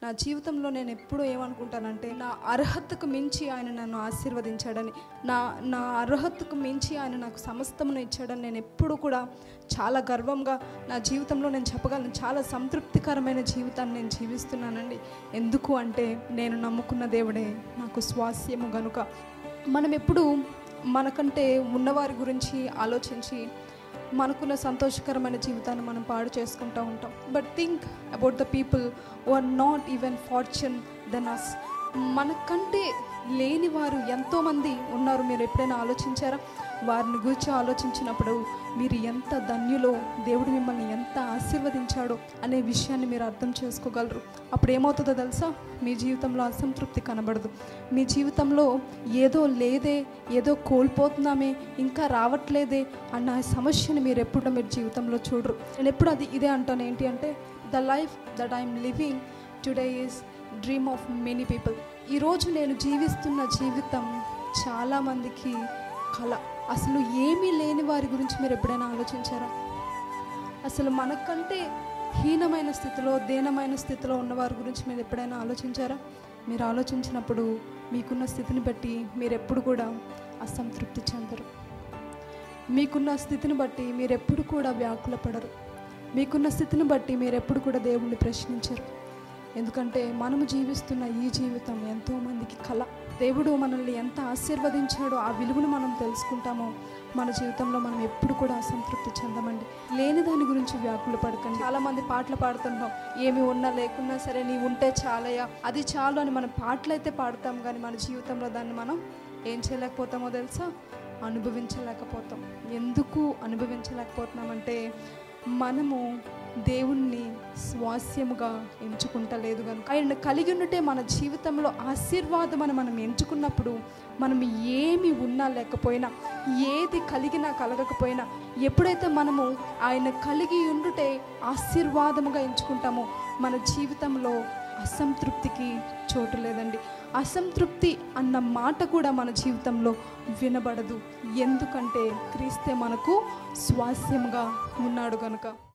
నా జీవితంలో నేను ఎప్పుడూ ఏమనుకుంటానంటే నా అర్హతకు మించి ఆయన నన్ను ఆశీర్వదించాడని నా నా అర్హతకు మించి ఆయన నాకు సమస్తమును ఇచ్చాడని నేను ఎప్పుడూ కూడా చాలా గర్వంగా నా జీవితంలో నేను చెప్పగలను చాలా సంతృప్తికరమైన జీవితాన్ని నేను జీవిస్తున్నానండి ఎందుకు అంటే నేను నమ్ముకున్న దేవుడే నాకు స్వాస్యము గనుక మనం ఎప్పుడు మనకంటే ఉన్నవారి గురించి ఆలోచించి మనకున్న సంతోషకరమైన జీవితాన్ని మనం పాడు చేసుకుంటూ ఉంటాం but think about the people who are not even fortune then us మనకంటే లేని వారు ఎంతోమంది ఉన్నారు మీరు ఎప్పుడైనా ఆలోచించారా వారిని గురించి ఆలోచించినప్పుడు మీరు ఎంత ధన్యులో దేవుడు మిమ్మల్ని ఎంత ఆశీర్వదించాడో అనే విషయాన్ని మీరు అర్థం చేసుకోగలరు అప్పుడు ఏమవుతుందో తెలుసా మీ జీవితంలో అసంతృప్తి కనబడదు మీ జీవితంలో ఏదో లేదే ఏదో కోల్పోతున్నామే ఇంకా రావట్లేదే అన్న సమస్యని మీరు ఎప్పుడు మీరు జీవితంలో చూడరు నేను ఎప్పుడు అది ఇదే అంటాను ఏంటి అంటే the life that I'm living today is dream of many people ఈరోజు నేను జీవిస్తున్న జీవితం చాలామందికి కళ అసలు ఏమీ లేని వారి గురించి మీరు ఎప్పుడైనా ఆలోచించారా అసలు మనకంటే హీనమైన స్థితిలో దీనమైన స్థితిలో ఉన్న వారి గురించి మీరు ఎప్పుడైనా ఆలోచించారా మీరు ఆలోచించినప్పుడు మీకున్న స్థితిని బట్టి మీరు ఎప్పుడు కూడా అసంతృప్తి చెందరు మీకున్న స్థితిని బట్టి మీరు ఎప్పుడు కూడా వ్యాకుల పడరు మీకున్న స్థితిని బట్టి మీరు ఎప్పుడు కూడా దేవుణ్ణి ప్రశ్నించరు ఎందుకంటే మనము జీవిస్తున్న ఈ జీవితం ఎంతోమందికి కళ దేవుడు మనల్ని ఎంత ఆశీర్వదించాడో ఆ విలువను మనం తెలుసుకుంటామో మన జీవితంలో మనం ఎప్పుడు కూడా అసంతృప్తి చెందమండి లేని దాని గురించి వ్యాకులు పడకండి చాలా మంది పాటలు పాడుతుంటాం ఏమి ఉన్నా లేకున్నా సరే నీ ఉంటే చాలయ్యా అది చాలు అని మనం పాటలు అయితే పాడతాం కానీ మన జీవితంలో దాన్ని మనం ఏం చేయలేకపోతామో తెలుసా అనుభవించలేకపోతాం ఎందుకు అనుభవించలేకపోతున్నామంటే మనము దేవుణ్ణి స్వాస్యముగా ఎంచుకుంటలేదు కనుక ఆయన కలిగి ఉంటే మన జీవితంలో ఆశీర్వాదం అని మనం ఎంచుకున్నప్పుడు మనం ఏమి ఉన్నా లేకపోయినా ఏది కలిగినా కలగకపోయినా ఎప్పుడైతే మనము ఆయన కలిగి ఉండుటే ఆశీర్వాదముగా ఎంచుకుంటామో మన జీవితంలో అసంతృప్తికి చోటు లేదండి అసంతృప్తి అన్న మాట కూడా మన జీవితంలో వినబడదు ఎందుకంటే క్రీస్తే మనకు స్వాస్యంగా ఉన్నాడు కనుక